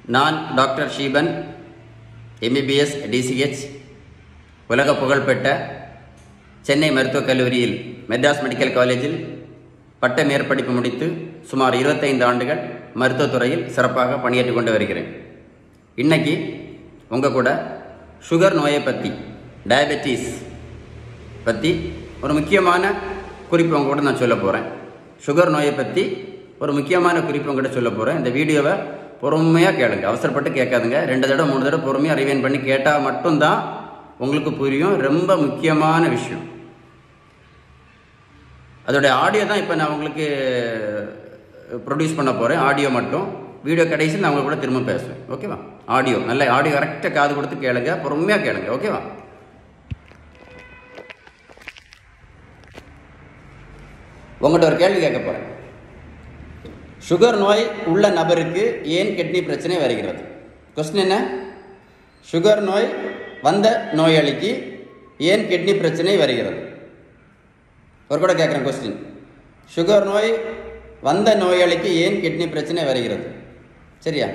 நான் doctor Sheeban MBBS DCH உலக புகழ்பெற்ற சென்னை மருத்துவக் கல்லூரியில் மெட்ராஸ் மெடிக்கல் காலேஜில் பட்ட மேற்படிப்பு முடித்து சுமார் இருபத்தைந்து ஆண்டுகள் மருத்துவத் துறையில் சிறப்பாக பணியாற்றி கொண்டு வருகிறேன் இன்னைக்கு உங்கள் கூட சுகர் நோயை பற்றி டயபெட்டிஸ் பற்றி ஒரு முக்கியமான குறிப்பு உங்க கூட நான் சொல்ல போகிறேன் சுகர் நோயை பற்றி ஒரு முக்கியமான குறிப்பு உங்கள்கிட்ட சொல்ல போகிறேன் இந்த வீடியோவை பொறுமையாக கேளுங்க அவசரப்பட்டு கேட்காதுங்க ரெண்டு தடவை மூணு தடவை பொறுமையாக ரிவைன் பண்ணி கேட்டால் மட்டும்தான் உங்களுக்கு புரியும் ரொம்ப முக்கியமான விஷயம் அதோடைய ஆடியோ தான் இப்போ நான் உங்களுக்கு ப்ரொடியூஸ் பண்ண போகிறேன் ஆடியோ மட்டும் வீடியோ கடைசியில் நான் உங்க கூட திரும்ப பேசுவேன் ஓகேவா ஆடியோ நல்ல ஆடியோ கரெக்டாக காது கொடுத்து கேளுங்க பொறுமையாக கேளுங்க ஓகேவா உங்கள்கிட்ட ஒரு கேள்வி கேட்க போகிறேன் சுகர் நோய் உள்ள நபருக்கு ஏன் கிட்னி பிரச்சனை வருகிறது கொஸ்டின் என்ன சுகர் நோய் வந்த நோயாளிக்கு ஏன் கிட்னி பிரச்சனை வருகிறது ஒரு கூட கேட்குறேன் கொஸ்டின் சுகர் நோய் வந்த நோயாளிக்கு ஏன் கிட்னி பிரச்சனை வருகிறது சரியா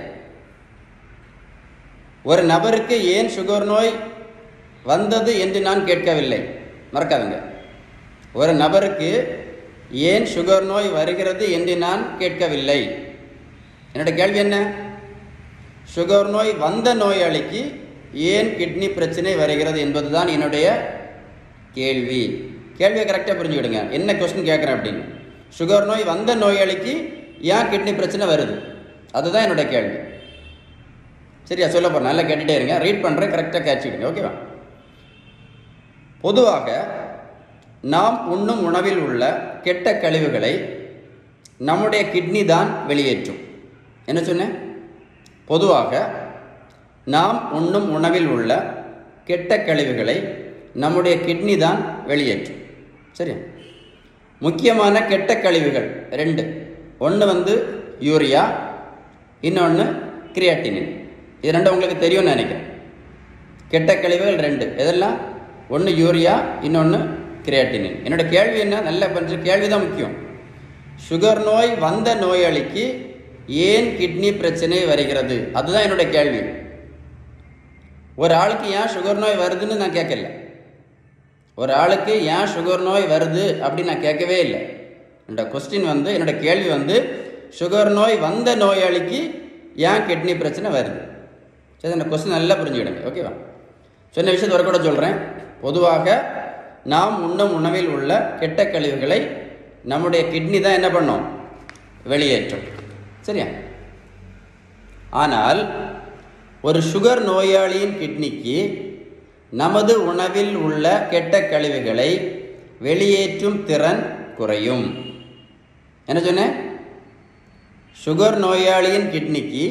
ஒரு நபருக்கு ஏன் சுகர் நோய் வந்தது என்று நான் கேட்கவில்லை மறக்காதுங்க ஒரு நபருக்கு ஏன் சுகர் நோய் வருகிறது என்று நான் கேட்கவில்லை என்னோட கேள்வி என்ன சுகர் நோய் வந்த நோயாளிக்கு ஏன் கிட்னி பிரச்சனை வருகிறது என்பதுதான் என்னுடைய கேள்வி கேள்வியை கரெக்டாக புரிஞ்சுக்கிடுங்க என்ன கொஸ்டின் கேட்குறேன் அப்படின்னு சுகர் நோய் வந்த நோயாளிக்கு ஏன் கிட்னி பிரச்சனை வருது அதுதான் என்னுடைய கேள்வி சரியா சொல்ல போகிறேன் நல்லா கேட்டுகிட்டே இருங்க ரீட் பண்ணுறேன் கரெக்டாக கேட்சிடுங்க ஓகேவா பொதுவாக நாம் உண்ணும் உணவில் உள்ள கெட்ட கழிவுகளை நம்முடைய கிட்னி தான் வெளியேற்றும் என்ன சொன்னேன் பொதுவாக நாம் உண்ணும் உணவில் உள்ள கெட்ட கழிவுகளை நம்முடைய கிட்னி தான் வெளியேற்றும் சரியா முக்கியமான கெட்ட கழிவுகள் ரெண்டு ஒன்று வந்து யூரியா இன்னொன்று கிரியாட்டினின் இது ரெண்டும் உங்களுக்கு தெரியும்னு நினைக்கிறேன் கெட்ட கழிவுகள் ரெண்டு எதெல்லாம் ஒன்று யூரியா இன்னொன்று கிரியாட்டினின் என்னோட கேள்வி என்ன நல்ல பண்ணுற கேள்வி தான் முக்கியம் சுகர் நோய் வந்த நோயாளிக்கு ஏன் கிட்னி பிரச்சனை வருகிறது அதுதான் என்னோட கேள்வி ஒரு ஆளுக்கு ஏன் சுகர் நோய் வருதுன்னு நான் கேட்கல ஒரு ஆளுக்கு ஏன் சுகர் நோய் வருது அப்படின்னு நான் கேட்கவே இல்லை என்னோட கொஸ்டின் வந்து என்னோட கேள்வி வந்து சுகர் நோய் வந்த நோயாளிக்கு ஏன் கிட்னி பிரச்சனை வருது சரி அந்த கொஸ்டின் நல்லா புரிஞ்சுக்கிடுங்க ஓகேவா சொன்ன விஷயத்தை வர கூட சொல்கிறேன் பொதுவாக நாம் உண்ணும் உணவில் உள்ள கெட்ட கழிவுகளை நம்முடைய கிட்னி தான் என்ன பண்ணும் வெளியேற்றும் சரியா ஆனால் ஒரு சுகர் நோயாளியின் கிட்னிக்கு நமது உணவில் உள்ள கெட்ட கழிவுகளை வெளியேற்றும் திறன் குறையும் என்ன சொன்னேன் சுகர் நோயாளியின் கிட்னிக்கு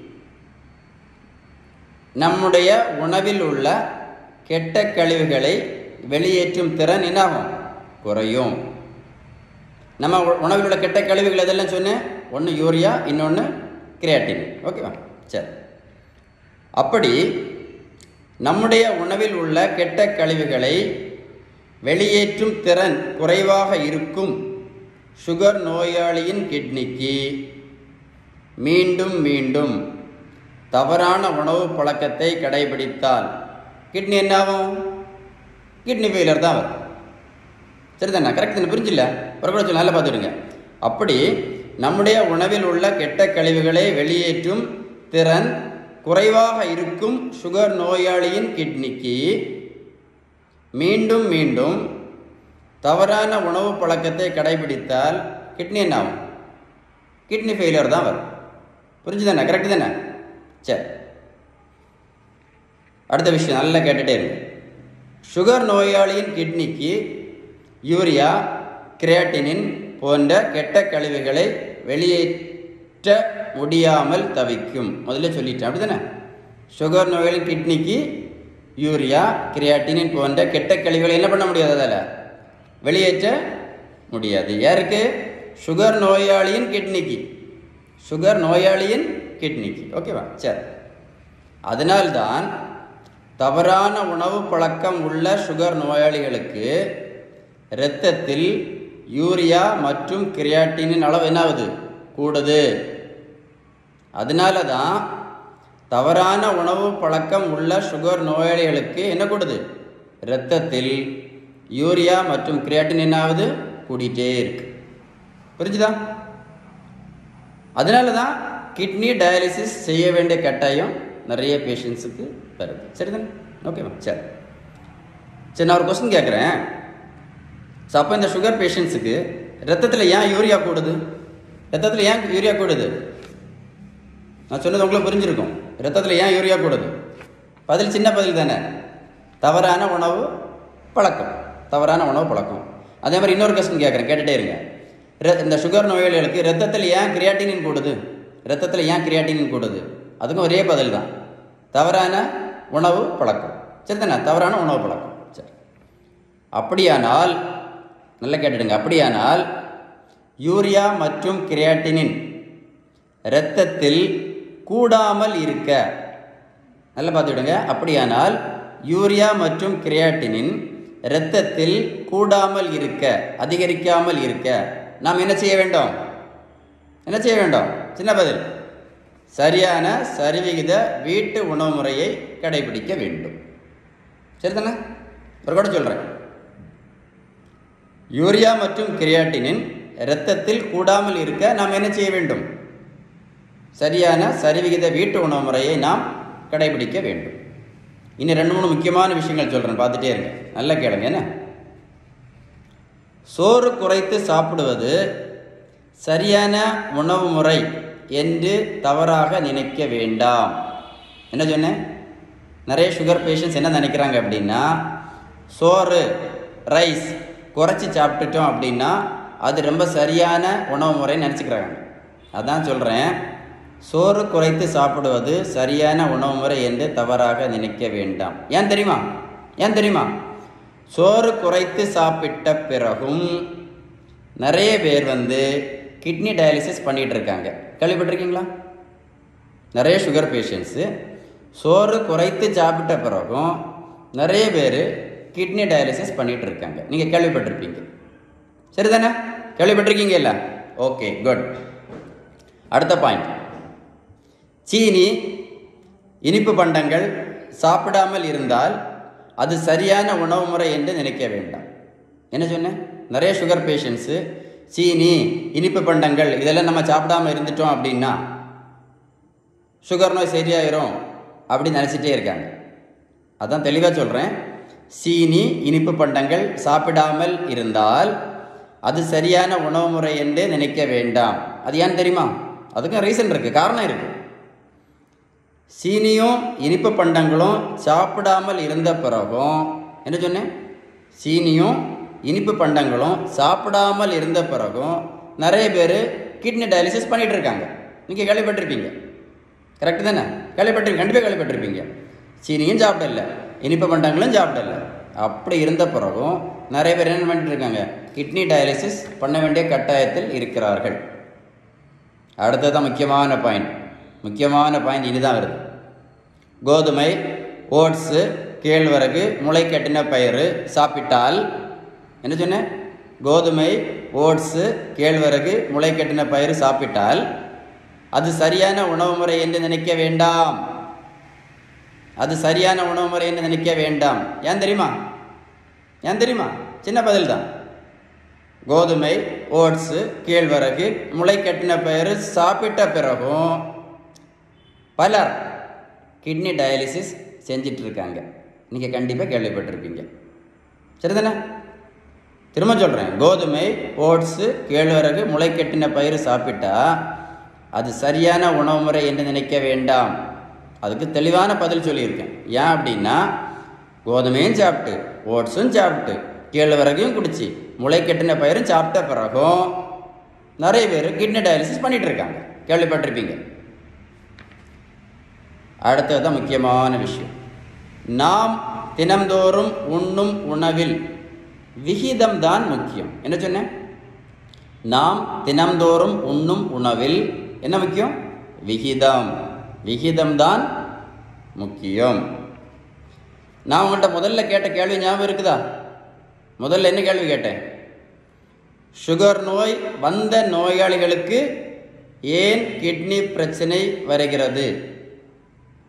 நம்முடைய உணவில் உள்ள கெட்ட கழிவுகளை வெளியேற்றும் திறன் என்னாகும் குறையும் நம்ம உணவில் உள்ள கெட்ட கழிவுகள் எதெல்லாம் சொன்னேன் ஒன்று யூரியா இன்னொன்று கிரியாட்டின் ஓகேவா சரி அப்படி நம்முடைய உணவில் உள்ள கெட்ட கழிவுகளை வெளியேற்றும் திறன் குறைவாக இருக்கும் சுகர் நோயாளியின் கிட்னிக்கு மீண்டும் மீண்டும் தவறான உணவு பழக்கத்தை கடைபிடித்தால் கிட்னி என்னாகும் கிட்னி ஃபெயிலியர் தான் வரும் சரிதானே கரெக்ட் தானே புரிஞ்சில்ல ஒரு கூட சொல்ல நல்லா பார்த்துடுங்க அப்படி நம்முடைய உணவில் உள்ள கெட்ட கழிவுகளை வெளியேற்றும் திறன் குறைவாக இருக்கும் சுகர் நோயாளியின் கிட்னிக்கு மீண்டும் மீண்டும் தவறான உணவு பழக்கத்தை கடைபிடித்தால் கிட்னி என்ன ஆகும் கிட்னி ஃபெயிலியர் தான் வரும் புரிஞ்சுதானே கரெக்டு தானே சரி அடுத்த விஷயம் நல்லா கேட்டுகிட்டே இருங்க சுகர் நோயாளியின் கிட்னிக்கு யூரியா கிரியாட்டினின் போன்ற கெட்ட கழிவுகளை வெளியேற்ற முடியாமல் தவிக்கும் முதல்ல சொல்லிட்டேன் அப்படி தானே சுகர் நோயாளியின் கிட்னிக்கு யூரியா கிரியாட்டினின் போன்ற கெட்ட கழிவுகளை என்ன பண்ண முடியாது அதில் வெளியேற்ற முடியாது யாருக்கு சுகர் நோயாளியின் கிட்னிக்கு சுகர் நோயாளியின் கிட்னிக்கு ஓகேவா சரி அதனால்தான் தவறான உணவு பழக்கம் உள்ள சுகர் நோயாளிகளுக்கு இரத்தத்தில் யூரியா மற்றும் கிரியாட்டினின் அளவு என்னாகுது கூடுது அதனால தான் தவறான உணவு பழக்கம் உள்ள சுகர் நோயாளிகளுக்கு என்ன கொடுது இரத்தத்தில் யூரியா மற்றும் கிரியாட்டின் என்னாவது கூடிட்டே இருக்கு புரிஞ்சுதா அதனால தான் கிட்னி டயாலிசிஸ் செய்ய வேண்டிய கட்டாயம் நிறைய பேஷண்ட்ஸுக்கு வருது சரிதானே ஓகேவா சரி சரி நான் ஒரு கொஸ்டின் கேட்குறேன் ஸோ அப்போ இந்த சுகர் பேஷண்ட்ஸுக்கு ரத்தத்தில் ஏன் யூரியா கூடுது ரத்தத்தில் ஏன் யூரியா கூடுது நான் சொன்னது உங்களுக்கு புரிஞ்சிருக்கும் ரத்தத்தில் ஏன் யூரியா கூடுது பதில் சின்ன பதில் தானே தவறான உணவு பழக்கம் தவறான உணவு பழக்கம் அதே மாதிரி இன்னொரு கொஸ்டின் கேட்குறேன் கேட்டுகிட்டே இருங்க ர- இந்த சுகர் நோயாளிகளுக்கு ரத்தத்தில் ஏன் கிரியாட்டினின் கூடுது ரத்தத்தில் ஏன் கிரியாட்டினின் கூடுது அதுக்கும் ஒரே பதில் தான் தவறான உணவு பழக்கம் சரி தானே தவறான உணவு பழக்கம் சரி அப்படியானால் நல்லா கேட்டுடுங்க அப்படியானால் யூரியா மற்றும் கிரியாட்டினின் இரத்தத்தில் கூடாமல் இருக்க நல்லா பார்த்துவிடுங்க அப்படியானால் யூரியா மற்றும் கிரியாட்டினின் இரத்தத்தில் கூடாமல் இருக்க அதிகரிக்காமல் இருக்க நாம் என்ன செய்ய வேண்டும் என்ன செய்ய வேண்டும் சின்ன பதில் சரியான சரிவிகித வீட்டு உணவு முறையை கடைபிடிக்க வேண்டும் சரிதானே ஒரு கூட சொல்கிறேன் யூரியா மற்றும் கிரியாட்டினின் இரத்தத்தில் கூடாமல் இருக்க நாம் என்ன செய்ய வேண்டும் சரியான சரிவிகித வீட்டு உணவு முறையை நாம் கடைபிடிக்க வேண்டும் இன்னும் ரெண்டு மூணு முக்கியமான விஷயங்கள் சொல்கிறேன் பார்த்துட்டே இருங்க நல்லா கேளுங்க என்ன சோறு குறைத்து சாப்பிடுவது சரியான உணவு முறை என்று தவறாக நினைக்க வேண்டாம் என்ன சொன்னேன் நிறைய சுகர் பேஷண்ட்ஸ் என்ன நினைக்கிறாங்க அப்படின்னா சோறு ரைஸ் குறைச்சி சாப்பிட்டுட்டோம் அப்படின்னா அது ரொம்ப சரியான உணவு முறைன்னு நினச்சிக்கிறாங்க அதான் சொல்கிறேன் சோறு குறைத்து சாப்பிடுவது சரியான உணவு முறை என்று தவறாக நினைக்க வேண்டாம் ஏன் தெரியுமா ஏன் தெரியுமா சோறு குறைத்து சாப்பிட்ட பிறகும் நிறைய பேர் வந்து கிட்னி டயாலிசிஸ் பண்ணிட்டு இருக்காங்க கேள்விப்பட்டிருக்கீங்களா நிறைய சுகர் பேஷண்ட்ஸு சோறு குறைத்து சாப்பிட்ட பிறகும் நிறைய பேர் கிட்னி டயாலிசிஸ் பண்ணிட்டு இருக்காங்க நீங்கள் கேள்விப்பட்டிருப்பீங்க சரிதானே கேள்விப்பட்டிருக்கீங்க இல்லை ஓகே குட் அடுத்த பாயிண்ட் சீனி இனிப்பு பண்டங்கள் சாப்பிடாமல் இருந்தால் அது சரியான உணவு முறை என்று நினைக்க வேண்டாம் என்ன சொன்னேன் நிறைய சுகர் பேஷண்ட்ஸு சீனி இனிப்பு பண்டங்கள் இதெல்லாம் நம்ம சாப்பிடாம இருந்துட்டோம் அப்படின்னா சுகர் நோய் சரியாயிரும் அப்படின்னு நினச்சிட்டே இருக்காங்க அதான் தெளிவாக சொல்கிறேன் சீனி இனிப்பு பண்டங்கள் சாப்பிடாமல் இருந்தால் அது சரியான உணவு முறை என்று நினைக்க வேண்டாம் அது ஏன் தெரியுமா அதுக்கும் ரீசன் இருக்குது காரணம் இருக்குது சீனியும் இனிப்பு பண்டங்களும் சாப்பிடாமல் இருந்த பிறகும் என்ன சொன்னேன் சீனியும் இனிப்பு பண்டங்களும் சாப்பிடாமல் இருந்த பிறகும் நிறைய பேர் கிட்னி டயாலிசிஸ் பண்ணிட்டு இருக்காங்க நீங்கள் கேள்விப்பட்டிருப்பீங்க கரெக்டு தானே கேள்விப்பட்டிருப்பீங்க கண்டிப்பாக கேள்விப்பட்டிருப்பீங்க சீனியும் சாப்பிடல இனிப்பு பண்டங்களும் சாப்பிடல அப்படி இருந்த பிறகும் நிறைய பேர் என்ன பண்ணிட்டு இருக்காங்க கிட்னி டயாலிசிஸ் பண்ண வேண்டிய கட்டாயத்தில் இருக்கிறார்கள் அடுத்ததான் முக்கியமான பாயிண்ட் முக்கியமான பாயிண்ட் இனிதான் வருது கோதுமை ஓட்ஸு கேழ்வரகு முளை கட்டின பயிறு சாப்பிட்டால் என்ன சொன்னேன் கோதுமை ஓட்ஸு கேழ்வரகு முளை கட்டின பயிறு சாப்பிட்டால் அது சரியான உணவு முறை என்று நினைக்க வேண்டாம் அது சரியான உணவு முறை என்று நினைக்க வேண்டாம் ஏன் தெரியுமா ஏன் தெரியுமா சின்ன பதில் தான் கோதுமை ஓட்ஸு கேழ்வரகு முளை கட்டின பயிறு சாப்பிட்ட பிறகும் பலர் கிட்னி டயாலிசிஸ் செஞ்சிட்டு இருக்காங்க நீங்கள் கண்டிப்பாக கேள்விப்பட்டிருப்பீங்க சரிதானே திரும்ப சொல்கிறேன் கோதுமை ஓட்ஸு கேழ்வரகு முளை கட்டின பயிறு சாப்பிட்டா அது சரியான உணவு முறை என்று நினைக்க வேண்டாம் அதுக்கு தெளிவான பதில் சொல்லியிருக்கேன் ஏன் அப்படின்னா கோதுமையும் சாப்பிட்டு ஓட்ஸும் சாப்பிட்டு கேழ்வரகையும் குடிச்சு முளை கட்டின பயிரும் சாப்பிட்ட பிறகும் நிறைய பேர் கிட்னி டயாலிசிஸ் பண்ணிட்டு இருக்காங்க கேள்விப்பட்டிருப்பீங்க அடுத்தது தான் முக்கியமான விஷயம் நாம் தினம்தோறும் உண்ணும் உணவில் விகிதம்தான் முக்கியம் என்ன சொன்னேன் நாம் தினம்தோறும் உண்ணும் உணவில் என்ன முக்கியம் விகிதம் விகிதம்தான் முக்கியம் நான் உங்கள்கிட்ட முதல்ல கேட்ட கேள்வி ஞாபகம் இருக்குதா முதல்ல என்ன கேள்வி கேட்டேன் சுகர் நோய் வந்த நோயாளிகளுக்கு ஏன் கிட்னி பிரச்சனை வருகிறது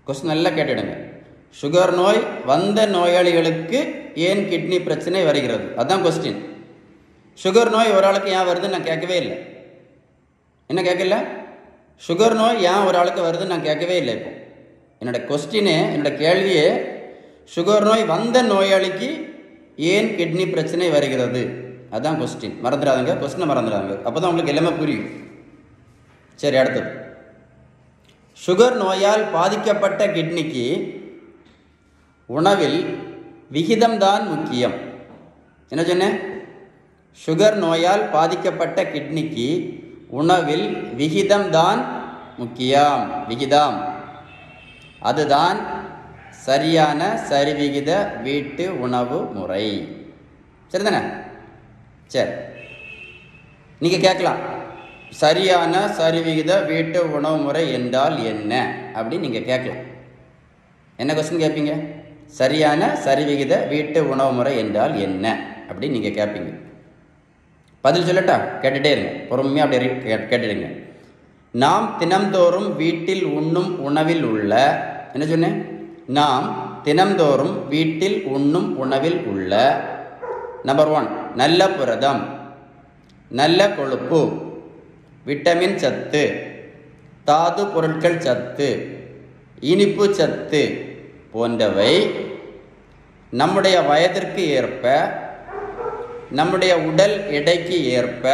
கொஸ்டின் நல்லா கேட்டுடுங்க சுகர் நோய் வந்த நோயாளிகளுக்கு ஏன் கிட்னி பிரச்சனை வருகிறது அதான் கொஸ்டின் சுகர் நோய் ஒரு ஆளுக்கு ஏன் வருதுன்னு நான் கேட்கவே இல்லை என்ன கேட்கல சுகர் நோய் ஏன் ஒரு ஆளுக்கு வருதுன்னு நான் கேட்கவே இல்லை இப்போ என்னோட கொஸ்டினே என்னோட கேள்வியே சுகர் நோய் வந்த நோயாளிக்கு ஏன் கிட்னி பிரச்சனை வருகிறது அதான் கொஸ்டின் மறந்துடாதுங்க கொஸ்டினை மறந்துடாதுங்க அப்போ தான் உங்களுக்கு எல்லாமே புரியும் சரி அடுத்தது சுகர் நோயால் பாதிக்கப்பட்ட கிட்னிக்கு உணவில் விகிதம்தான் முக்கியம் என்ன சொன்னேன் சுகர் நோயால் பாதிக்கப்பட்ட கிட்னிக்கு உணவில் விகிதம்தான் முக்கியம் விகிதம் அதுதான் சரியான சரிவிகித வீட்டு உணவு முறை சரிதானே சரி நீங்கள் கேட்கலாம் சரியான சரிவிகித வீட்டு உணவு முறை என்றால் என்ன அப்படின்னு நீங்கள் கேட்கலாம் என்ன கொஸ்டின் கேட்பீங்க சரியான சரிவிகித வீட்டு உணவு முறை என்றால் என்ன அப்படின்னு நீங்கள் கேட்பீங்க பதில் சொல்லட்டா கேட்டுட்டே இருங்க பொறுமையாக அப்படியே கே- கேட்டுடுங்க நாம் தினம்தோறும் வீட்டில் உண்ணும் உணவில் உள்ள என்ன சொன்னேன் நாம் தினம்தோறும் வீட்டில் உண்ணும் உணவில் உள்ள நம்பர் ஒன் நல்ல புரதம் நல்ல கொழுப்பு விட்டமின் சத்து தாது பொருட்கள் சத்து இனிப்பு சத்து போன்றவை நம்முடைய வயதிற்கு ஏற்ப நம்முடைய உடல் எடைக்கு ஏற்ப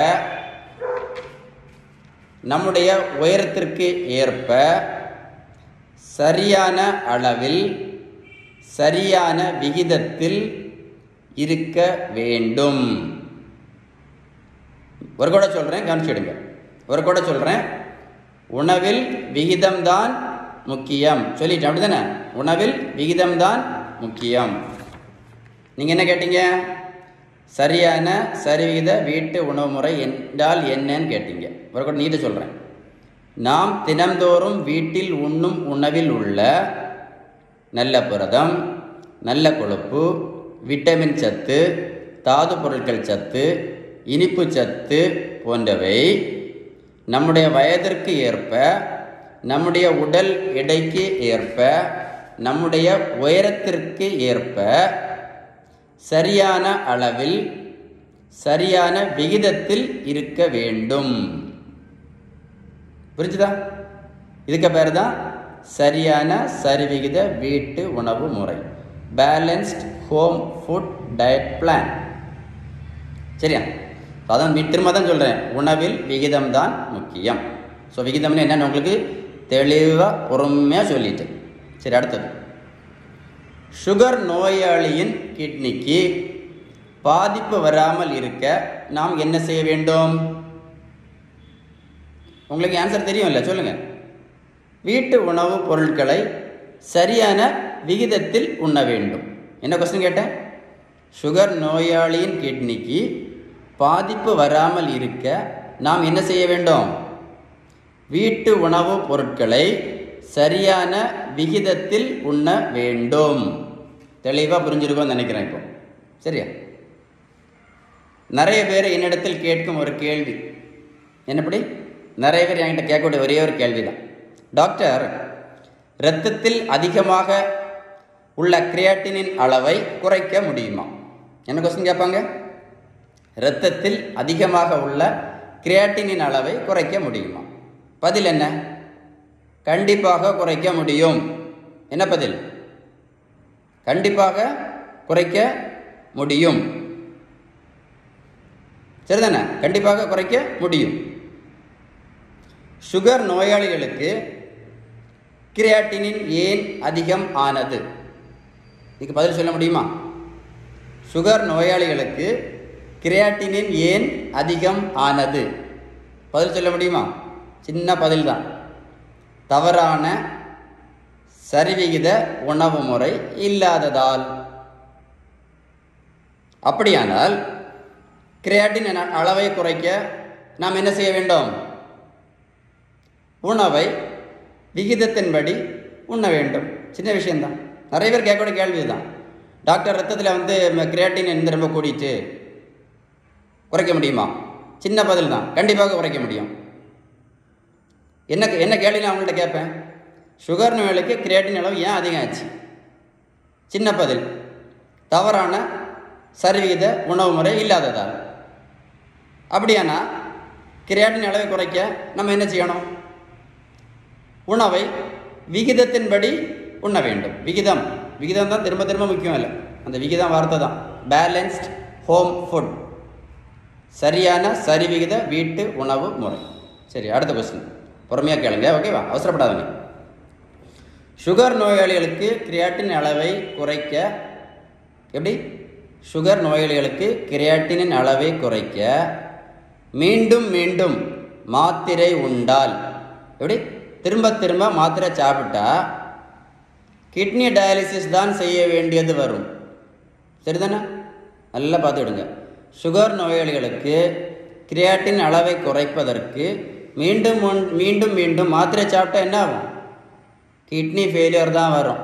நம்முடைய உயரத்திற்கு ஏற்ப சரியான அளவில் சரியான விகிதத்தில் இருக்க வேண்டும் ஒரு கூட சொல்கிறேன் கவனிச்சிடுங்க ஒரு கூட சொல்கிறேன் உணவில் விகிதம்தான் முக்கியம் சொல்லிட்டேன் அப்படி தானே உணவில் விகிதம்தான் முக்கியம் நீங்கள் என்ன கேட்டீங்க சரியான சரிவிகித வீட்டு உணவு முறை என்றால் என்னன்னு கேட்டீங்க ஒரு கூட நீட்டு சொல்கிறேன் நாம் தினம்தோறும் வீட்டில் உண்ணும் உணவில் உள்ள நல்ல புரதம் நல்ல கொழுப்பு விட்டமின் சத்து தாது பொருட்கள் சத்து இனிப்பு சத்து போன்றவை நம்முடைய வயதிற்கு ஏற்ப நம்முடைய உடல் எடைக்கு ஏற்ப நம்முடைய உயரத்திற்கு ஏற்ப சரியான அளவில் சரியான விகிதத்தில் இருக்க வேண்டும் புரிஞ்சுதா இதுக்கு பேர் தான் சரியான சரிவிகித வீட்டு உணவு முறை balanced home food diet plan சரியா அதான் மீ- திரும்ப தான் சொல்கிறேன் உணவில் விகிதம் தான் முக்கியம் ஸோ விகிதம்னு என்னன்னு உங்களுக்கு தெளிவாக பொறுமையாக சொல்லிட்டேன் சரி அடுத்தது சுகர் நோயாளியின் கிட்னிக்கு பாதிப்பு வராமல் இருக்க நாம் என்ன செய்ய வேண்டும் உங்களுக்கு ஆன்சர் தெரியும் இல்லை சொல்லுங்க வீட்டு உணவுப் பொருட்களை சரியான விகிதத்தில் உண்ண வேண்டும் என்ன கொஸ்டின் கேட்டேன் சுகர் நோயாளியின் கிட்னிக்கு பாதிப்பு வராமல் இருக்க நாம் என்ன செய்ய வேண்டும் வீட்டு உணவுப் பொருட்களை சரியான விகிதத்தில் உண்ண வேண்டும் தெளிவாக புரிஞ்சிருக்கோம்னு நினைக்கிறேன் இப்போ சரியா நிறைய பேர் என்னிடத்தில் கேட்கும் ஒரு கேள்வி என்னப்படி நிறைய பேர் என்கிட்ட கேட்கக்கூடிய ஒரே ஒரு கேள்வி தான் டாக்டர் இரத்தத்தில் அதிகமாக உள்ள கிரியாட்டினின் அளவை குறைக்க முடியுமா என்ன கொஸ்டின் கேட்பாங்க இரத்தத்தில் அதிகமாக உள்ள கிரியாட்டினின் அளவை குறைக்க முடியுமா பதில் என்ன கண்டிப்பாக குறைக்க முடியும் என்ன பதில் கண்டிப்பாக குறைக்க முடியும் சரிதானே கண்டிப்பாக குறைக்க முடியும் சுகர் நோயாளிகளுக்கு கிரியாட்டினின் ஏன் அதிகம் ஆனது இதுக்கு பதில் சொல்ல முடியுமா சுகர் நோயாளிகளுக்கு கிரியாட்டினின் ஏன் அதிகம் ஆனது பதில் சொல்ல முடியுமா சின்ன பதில் தான் தவறான சரிவிகித உணவு முறை இல்லாததால் அப்படியானால் கிரியாட்டின் என- அளவை குறைக்க நாம் என்ன செய்ய வேண்டும் உணவை விகிதத்தின்படி உண்ண வேண்டும் சின்ன விஷயம்தான் நிறைய பேர் கேட்கக்கூடிய கேள்வி தான் டாக்டர் ரத்தத்தில் வந்து கிரியாட்டின் எந்த ரொம்ப கூடிட்டு குறைக்க முடியுமா சின்ன பதில் தான் கண்டிப்பாக குறைக்க முடியும் என்ன என்ன கேள்வி நான் அவங்கள்ட்ட கேட்பேன் சுகர் நோயாளிக்கு கிரியேட்டின் அளவு ஏன் அதிகம் ஆச்சு சின்ன பதில் தவறான சரிவிகித உணவு முறை இல்லாததால் அப்படியானா கிரியாட்டின் அளவை குறைக்க நம்ம என்ன செய்யணும் உணவை விகிதத்தின்படி உண்ண வேண்டும் விகிதம் விகிதம் தான் திரும்ப திரும்ப முக்கியம் இல்லை அந்த விகிதம் வார்த்தை தான் பேலன்ஸ்ட் ஹோம் ஃபுட் சரியான சரிவிகித வீட்டு உணவு முறை சரி அடுத்த கொஸ்டின் பொறுமையாக கேளுங்க ஓகேவா அவசரப்படாதீங்க சுகர் நோயாளிகளுக்கு கிரியாட்டின் அளவை குறைக்க எப்படி சுகர் நோயாளிகளுக்கு கிரியாட்டினின் அளவை குறைக்க மீண்டும் மீண்டும் மாத்திரை உண்டால் எப்படி திரும்ப திரும்ப மாத்திரை சாப்பிட்டா கிட்னி டயாலிசிஸ் தான் செய்ய வேண்டியது வரும் சரிதானே நல்லா பார்த்துக்கிடுங்க சுகர் நோயாளிகளுக்கு கிரியாட்டின் அளவை குறைப்பதற்கு மீண்டும் முன்- மீண்டும் மீண்டும் மாத்திரை சாப்பிட்டா என்ன ஆகும் கிட்னி ஃபெயிலியர் தான் வரும்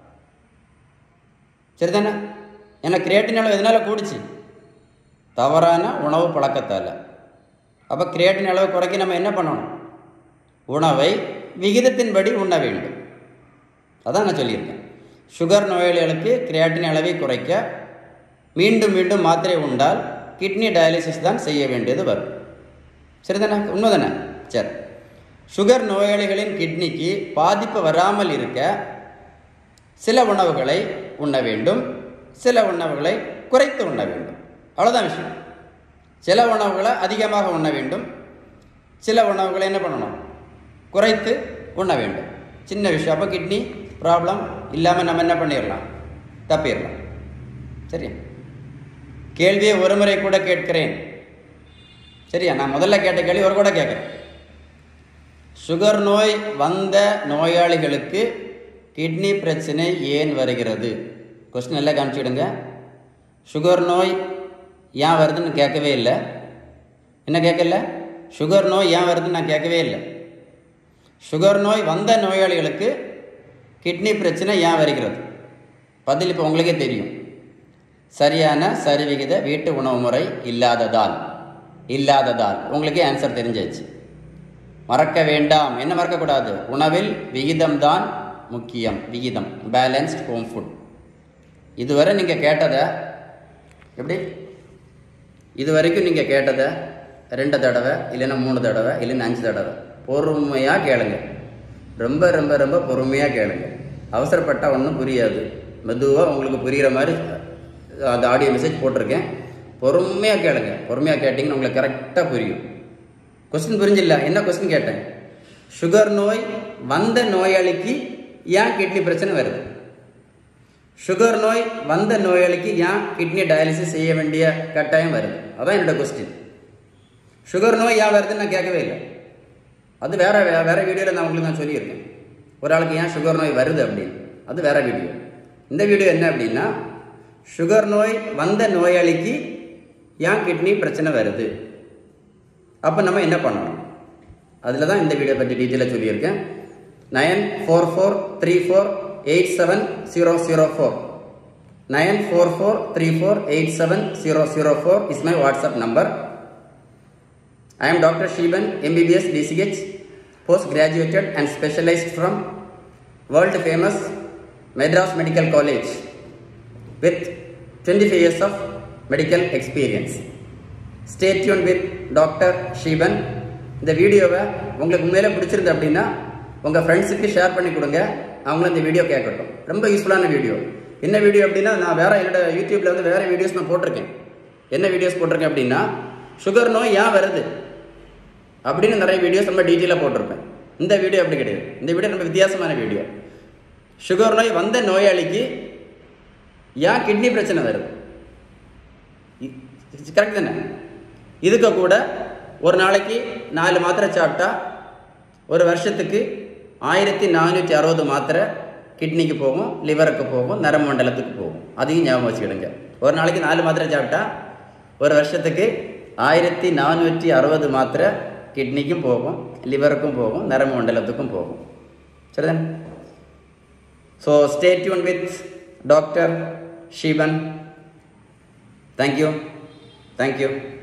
சரிதானே ஏன்னா கிரியேட்டின் அளவு எதனால கூடுச்சு தவறான உணவு பழக்கத்தால் அப்போ கிரியேட்டின் அளவு குறைக்க நம்ம என்ன பண்ணணும் உணவை விகிதத்தின்படி உண்ண வேண்டும் அதான் நான் சொல்லியிருக்கேன் சுகர் நோயாளிகளுக்கு கிரியாட்டின் அளவை குறைக்க மீண்டும் மீண்டும் மாத்திரை உண்டால் கிட்னி டயாலிசிஸ் தான் செய்ய வேண்டியது வரும் சரிதானே உண்மைதானே சரி சுகர் நோயாளிகளின் கிட்னிக்கு பாதிப்பு வராமல் இருக்க சில உணவுகளை உண்ண வேண்டும் சில உணவுகளை குறைத்து உண்ண வேண்டும் அவ்வளோதான் விஷயம் சில உணவுகளை அதிகமாக உண்ண வேண்டும் சில உணவுகளை என்ன பண்ணணும் குறைத்து உண்ண வேண்டும் சின்ன விஷயம் அப்போ கிட்னி ப்ராப்ளம் இல்லாமல் நம்ம என்ன பண்ணிடலாம் தப்பிடலாம் சரியா கேள்வியை ஒரு முறை கூட கேட்கிறேன் சரியா நான் முதல்ல கேட்ட கேள்வி ஒரு கூட கேட்குறேன் சுகர் நோய் வந்த நோயாளிகளுக்கு கிட்னி பிரச்சனை ஏன் வருகிறது கொஸ்டின் எல்லாம் காமிச்சிடுங்க சுகர் நோய் ஏன் வருதுன்னு கேட்கவே இல்லை என்ன கேட்கல சுகர் நோய் ஏன் வருதுன்னு நான் கேட்கவே இல்லை சுகர் நோய் வந்த நோயாளிகளுக்கு கிட்னி பிரச்சனை ஏன் வருகிறது பதில் இப்போ உங்களுக்கே தெரியும் சரியான சரிவிகித வீட்டு உணவு முறை இல்லாததால் இல்லாததால் உங்களுக்கே ஆன்சர் தெரிஞ்சாச்சு மறக்க வேண்டாம் என்ன மறக்கக்கூடாது உணவில் விகிதம்தான் முக்கியம் விகிதம் பேலன்ஸ்ட் ஹோம் ஃபுட் இதுவரை நீங்கள் கேட்டதை எப்படி இது வரைக்கும் நீங்கள் கேட்டதை ரெண்டு தடவை இல்லைன்னா மூணு தடவை இல்லைன்னா அஞ்சு தடவை பொறுமையாக கேளுங்க ரொம்ப ரொம்ப ரொம்ப பொறுமையாக கேளுங்க அவசரப்பட்டால் ஒன்றும் புரியாது மெதுவாக உங்களுக்கு புரிகிற மாதிரி அந்த ஆடியோ மெசேஜ் போட்டிருக்கேன் பொறுமையாக கேளுங்க பொறுமையாக கேட்டிங்கன்னா உங்களுக்கு கரெக்டாக புரியும் கொஸ்டின் புரிஞ்சில்ல என்ன கொஸ்டின் கேட்டேன் சுகர் நோய் வந்த நோயாளிக்கு ஏன் கிட்னி பிரச்சனை வருது சுகர் நோய் வந்த நோயாளிக்கு ஏன் கிட்னி டயாலிசிஸ் செய்ய வேண்டிய கட்டாயம் வருது அதான் என்னோட கொஸ்டின் சுகர் நோய் ஏன் வருதுன்னு நான் கேட்கவே இல்லை அது வேற வே- வேற வீடியோவில் நான் உங்களுக்கு நான் சொல்லியிருக்கேன் ஒரு ஆளுக்கு ஏன் சுகர் நோய் வருது அப்படின்னு அது வேற வீடியோ இந்த வீடியோ என்ன அப்படின்னா சுகர் நோய் வந்த நோயாளிக்கு ஏன் கிட்னி பிரச்சனை வருது அப்போ நம்ம என்ன பண்ணணும் அதில் தான் இந்த வீடியோ பற்றி டீட்டெயிலாக சொல்லியிருக்கேன் nine four four three four eight seven zero zero four nine four four three four eight seven zero zero four is my WhatsApp number I am Dr. Shiban, MBBS DCH, post-graduated and specialized from world famous Madras Medical College with 25 years of medical experience. Stay tuned with Dr. Shiban. இந்த வீடியோவை உங்களுக்கு உண்மையில பிடிச்சிருந்து அப்படின்னா உங்கள் ஃப்ரெண்ட்ஸுக்கு share பண்ணி கொடுங்க அவங்களும் இந்த வீடியோ கேட்கட்டும் ரொம்ப யூஸ்ஃபுல்லான வீடியோ என்ன வீடியோ அப்படின்னா நான் வேற என்னோட யூடியூப்ல வந்து வேற வீடியோஸ் நான் போட்டிருக்கேன் என்ன வீடியோஸ் போட்டிருக்கேன் அப்படின்னா சுகர் நோய் ஏன் வருது அப்படின்னு நிறைய வீடியோஸ் ரொம்ப டீட்டெயிலாக போட்டிருப்பேன் இந்த வீடியோ அப்படி கிடையாது இந்த வீடியோ ரொம்ப வித்தியாசமான வீடியோ சுகர் நோய் வந்த நோயாளிக்கு ஏன் கிட்னி பிரச்சனை வருது கரெக்ட் தானே இதுக்கு கூட ஒரு நாளைக்கு நாலு மாத்திரை சாப்பிட்டா ஒரு வருஷத்துக்கு ஆயிரத்தி நானூற்றி அறுபது மாத்திரை கிட்னிக்கு போகும் லிவருக்கு போகும் நரம்பு மண்டலத்துக்கு போகும் அதையும் ஞாபகம் வச்சுக்கிடுங்க ஒரு நாளைக்கு நாலு மாத்திரை சாப்பிட்டா ஒரு வருஷத்துக்கு ஆயிரத்தி நானூற்றி அறுபது மாத்திரை கிட்னிக்கும் போகும் லிவருக்கும் போகும் நரம்பு மண்டலத்துக்கும் போகும் சரிதானே so stay tuned with doctor Sheeban thank you thank you